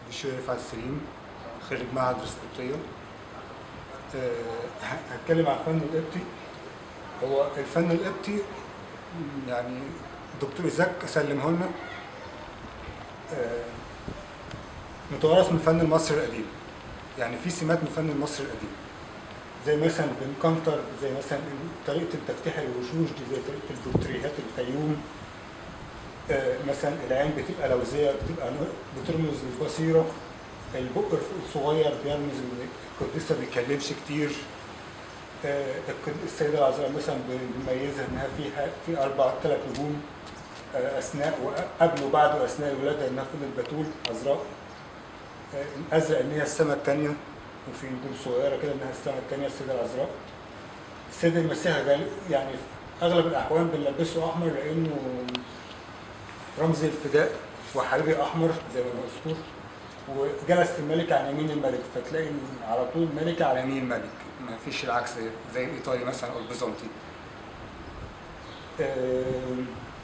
الشيخ رفعت السليم خريج معهد رسالتية هتكلم عن الفن القبطي هو الفن القبطي يعني دكتور إيزاك سلمه لنا آه، متوارث من الفن المصري القديم يعني في سمات من الفن المصري القديم زي مثلا بنكنتر زي مثلا طريقة تفتيح الوشوش دي زي طريقة البورتريهات الفيوم آه، مثلا العين بتبقى لوزية بتبقى نور- بترمز للبصيرة البق الصغير بيرمز ان القديسة ما بيتكلمش كتير آه، القد- السيدة العذراء مثلا بنميزها انها فيها في اربع ثلاث نجوم آه، اثناء وقبل وبعد واثناء الولاده انها فضلت بتول عذراء آه، الازرق ان هي السماء الثانيه وفي نجوم صغيره كده انها السماء الثانيه السيده العذراء السيد المسيح غالب يعني في اغلب الاحوال بنلبسه احمر لانه رمز الفداء وحريري احمر زي ما مذكور وجلست الملكة على يمين الملك فتلاقي إن على طول الملكة على يمين الملك ما فيش العكس زي الايطالي مثلا او البيزنطي آم،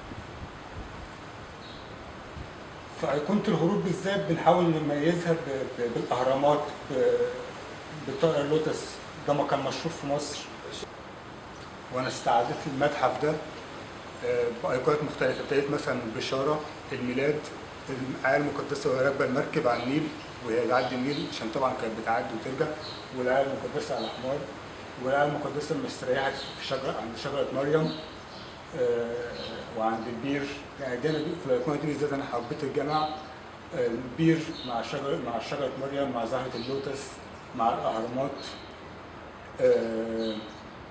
فأيقونة الهروب بالذات بنحاول نميزها ب- ب- بالأهرامات ب- بطائر اللوتس ده ما كان مشهور في مصر وأنا استعدت المتحف ده آه، بأيقونات مختلفة ابتديت مثلا البشارة الميلاد الآية المقدسة وهي راكبة المركب على النيل وهي بتعدي النيل عشان طبعا كانت بتعدي وترجع والآية المقدسة على الحمار والآية المقدسة مستريحة في شجرة عند شجرة مريم آه، وعند البير يعني دايما في الايقونه دي بالذات انا حبيت الجمع آه، البير مع شجره مع شجره مريم مع زهره اللوتس مع الاهرامات آه،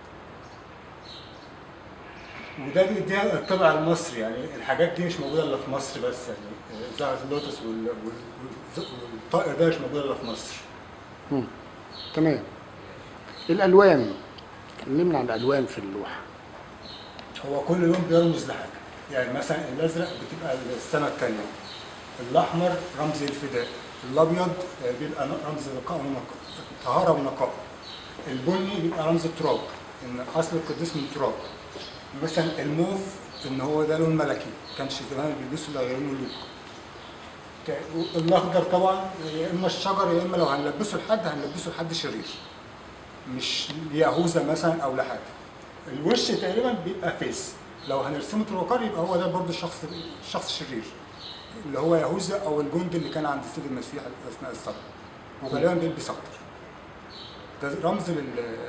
وده بيديها الطابع المصري يعني الحاجات دي مش موجوده الا في مصر بس يعني آه، زهره اللوتس وال- وال- والطائر ده مش موجود الا في مصر مم. تمام الالوان كلمنا عن الالوان في اللوحه هو كل لون بيرمز لحاجه يعني مثلا الازرق بتبقى السنه الثانيه الاحمر رمز الفداء الابيض آه، بيبقى رمز نقاء ونقاء طهاره ونقاء البني بيبقى رمز التراب ان اصل القديس من التراب مثلا الموف ان هو ده لون ملكي كانش زمان بيلبسوا الا غير ملوك ك- الاخضر طبعا يا اما الشجر يا اما لو هنلبسه لحد هنلبسه لحد شرير مش يهوذا مثلا او لحاجه الوش تقريبا بيبقى فيس لو هنرسمه تروكار يبقى هو ده برضه الشخص الشخص الشرير اللي هو يهوذا او الجندي اللي كان عند السيد المسيح اثناء الصلاه وغالبا بيلبس اخضر ده رمز لل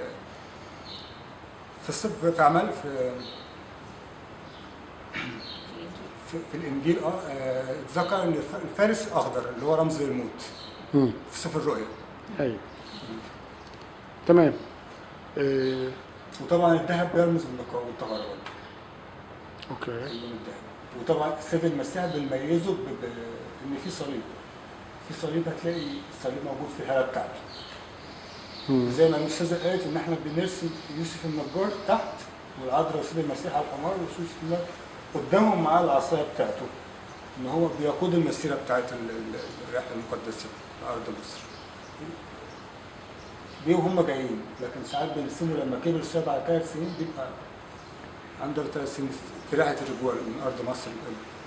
في الصف في اعمال في في, في الانجيل اه آه، اتذكر ان الف- الفارس اخضر اللي هو رمز الموت مم. في سفر الرؤيا ايوه تمام آه، وطبعا الذهب بيرمز للنقاء والطهاره برضه اوكي اللون الذهبي وطبعا السيد المسيح بنميزه ب- ب- ان في صليب في صليب هتلاقي الصليب موجود في الهاله بتاعته مم. زي ما الاستاذه قالت ان احنا بنرسم يوسف النجار تحت والعذراء والسيد المسيح على الحمار ويوسف النجار قدامهم معاه العصايه بتاعته ان هو بيقود المسيره بتاعت ال- ال- الرحله المقدسه لارض مصر دي وهم جايين لكن ساعات بنرسمه لما كبر سبع ثلاث سنين بيبقى عنده ثلاث سنين في رحله الرجوع من ارض مصر